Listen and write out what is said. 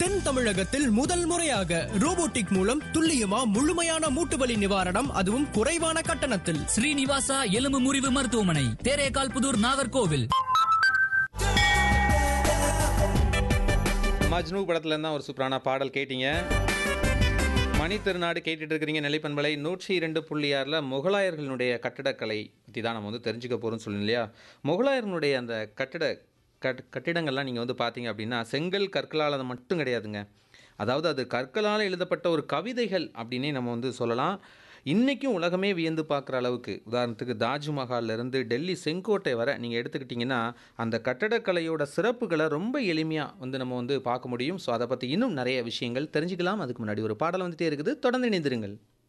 தென் தமிழகத்தில் முதல் முறையாக ரோபோட்டிக் மூலம் துல்லியமா முழுமையான மூட்டுவலி நிவாரணம் அதுவும் குறைவான கட்டணத்தில் ஸ்ரீனிவாசா எலும்பு முறிவு மருத்துவமனை தேரேகால் புதூர் நாகர்கோவில் மஜ்னு படத்துல இருந்தா ஒரு சூப்பரான பாடல் கேட்டீங்க மணி திருநாடு கேட்டுட்டு இருக்கிறீங்க நிலைப்பண்பலை நூற்றி இரண்டு புள்ளி ஆறில் முகலாயர்களுடைய கட்டடக்கலை பற்றி தான் நம்ம வந்து தெரிஞ்சுக்க போகிறோம்னு சொல்லணும் இல்லையா முகலாயர்களுடைய அந்த கட்டட கட் கட்டிடங்கள்லாம் நீங்கள் வந்து பார்த்தீங்க அப்படின்னா செங்கல் கற்களால் அது மட்டும் கிடையாதுங்க அதாவது அது கற்களால் எழுதப்பட்ட ஒரு கவிதைகள் அப்படின்னே நம்ம வந்து சொல்லலாம் இன்றைக்கும் உலகமே வியந்து பார்க்குற அளவுக்கு உதாரணத்துக்கு தாஜ்மஹால்ல இருந்து டெல்லி செங்கோட்டை வரை நீங்கள் எடுத்துக்கிட்டிங்கன்னா அந்த கட்டடக்கலையோட சிறப்புகளை ரொம்ப எளிமையாக வந்து நம்ம வந்து பார்க்க முடியும் ஸோ அதை பற்றி இன்னும் நிறைய விஷயங்கள் தெரிஞ்சுக்கலாம் அதுக்கு முன்னாடி ஒரு பாடல் வந்துட்டே இருக்குது தொடர்ந்து இணைந்திருங்கள்